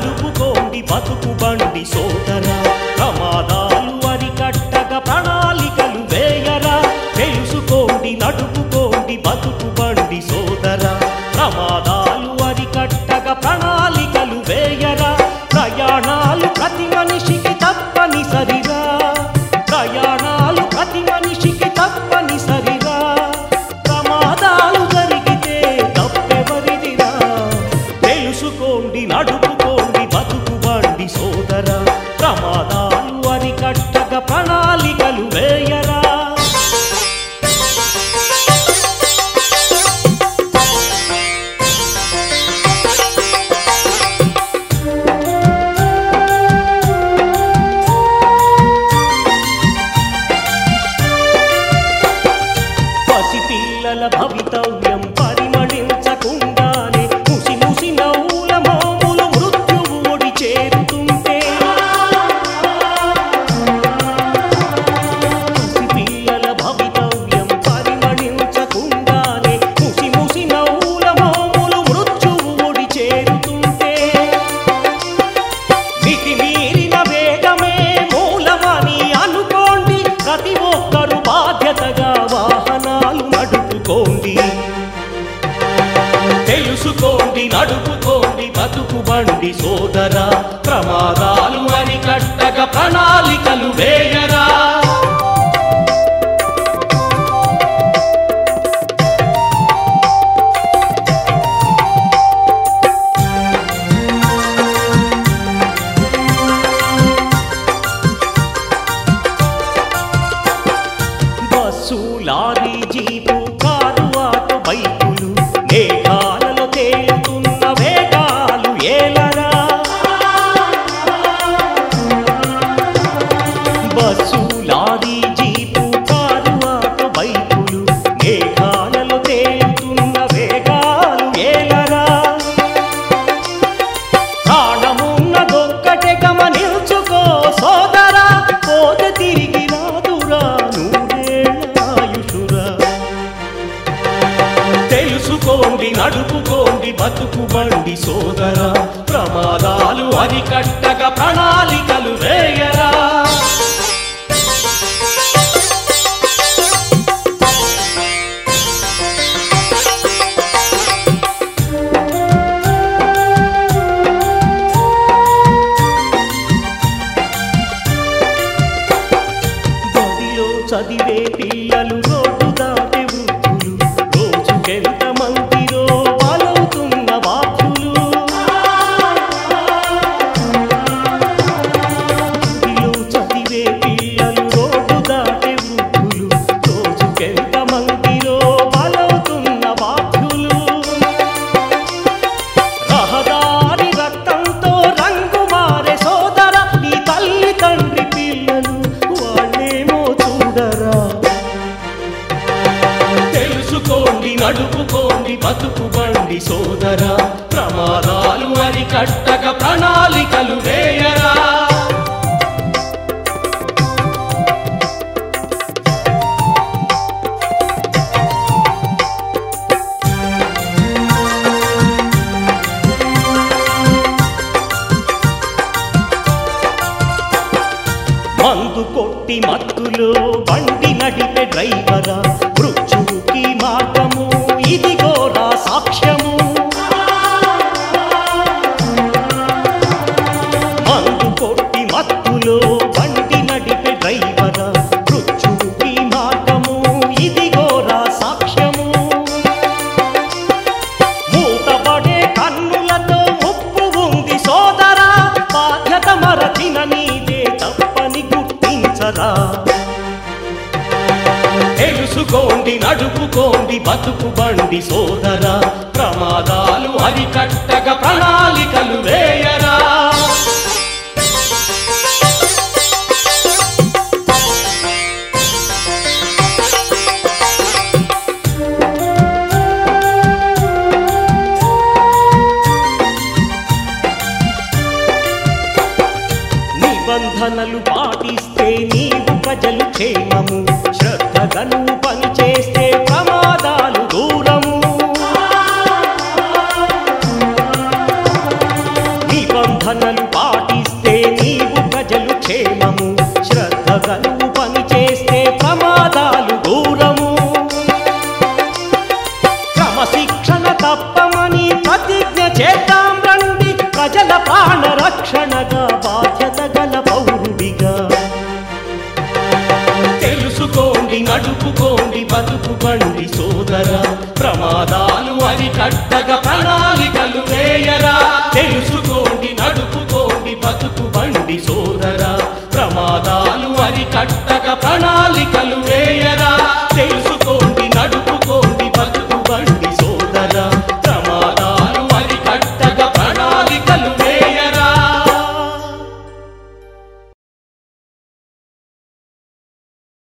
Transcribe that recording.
నడుపుకోండి బతుకు బండి సోదరా ప్రమాదాలు అరికట్టగా ప్రణాళికలు వేయరా తెలుసుకోండి నడుపుకోండి బతుకు బండి సోదరా ప్రమాదాలు అరికట్టగా ప్రణాళికలు వేయరా ప్రయాణాలు ప్రతి మనిషికి తప్పనిసరిరా ప్రయాణాలు ప్రతి మనిషికి తప్పనిసరిరా ప్రమాదాలు జరిగితే తప్పెవరిదిరా తెలుసుకోండి నడుపుకోండి బతుకు బండి సోదరా ప్రమాదాలు అరికట్టగా ప్రణాళికలు వేయరా పసిపిల్లల భవితవ్యం పరిమళించకుండానే ముసి ముసి నవ్వుల మోములు మృత్యువు ఒడి చేరుతుంటే పసిపిల్లల భవితవ్యం పరిమళించకుండానే ముసి ముసి నవ్వుల మోములు మృత్యువు ఒడి చేరుతుంటే మితి మీరిన వేగమే మూలమని అనుకోండి ప్రతి ఒక్కరు బాధ్యతగా వాహనాలు నడుపుకోండి తెలుసుకోండి నడుపుకోండి బతుకు బండి సోదరా ప్రమాదాలు అరికట్టగా ప్రణాళికలు వేయరా bus lorry jeep car auto బైకులు మేఘాలలో తేలుతున్న వేగాలు ఏలరా bus lorry jeep car auto బైకులు మేఘాలలో తేలుతున్న వేగాలు ఏలరా ప్రాణమున్నదొక్కటే గమనించుకో సోదరా పోతే తిరిగి రాదురా నూరేళ్ళ ఆయుషురా తెలుసుకోండి నడుపుకోండి బతుకు బండి సోదరా ప్రమాదాలు అరికట్టగా ప్రణాళికలు వేయరా బడిలో చదివే పిల్లలు రోడ్డు దాటే వృద్ధులు రోజుకెంత మందిరో పాలవుతున్న బాధ్యులు బడిలో చదివే పిల్లలు రోడ్డు దాటే వృద్ధులు రోజుకెంత మందిరో పాలవుతున్న బాధ్యులు రహదారి రక్తంతో రంగు మారే సోదర నీ తల్లి తండ్రి పిల్లలు వాళ్ళేమో చూడరా తెలుసుకోండి నడుపుకోండి బతుకు బండి సోదరా ప్రమాదాలు అరికట్టక ప్రణాళికలు వేయరా మందు కొట్టి మత్తులో బండి నడిపే డ్రైవరా మృత్యువుకి మార్గము ఇదిగోరా సాక్ష్యము మందు కొట్టి మత్తులో బండి నడిపే డ్రైవరా మృత్యువుకి మార్గము ఇదిగోరా సాక్ష్యము మూతపడే కన్నులతో ముప్పు ఉంది సోదరా బాధ్యత మరచిన నీదే తప్పని గుర్తించరా తెలుసుకోండి నడుపుకోండి బతుకు బండి సోదరా ప్రమాదాలు అరికట్టగా ప్రణాళికలు వేయరా నిబంధనలు పాటిస్తే నీవు ప్రజలు క్షేమము శ్రద్ధగా నువ్వు పనిచేస్తే ప్రమాదాలు దూరము నిబంధన బతుకు బండి సోదరా ప్రమాదాలు అరికట్టగా ప్రణాళికలు వేయరా తెలుసుకోండి నడుపుకోండి బతుకు బండి సోదరా ప్రమాదాలు అరికట్టగా ప్రణాళికలు వేయరా తెలుసుకో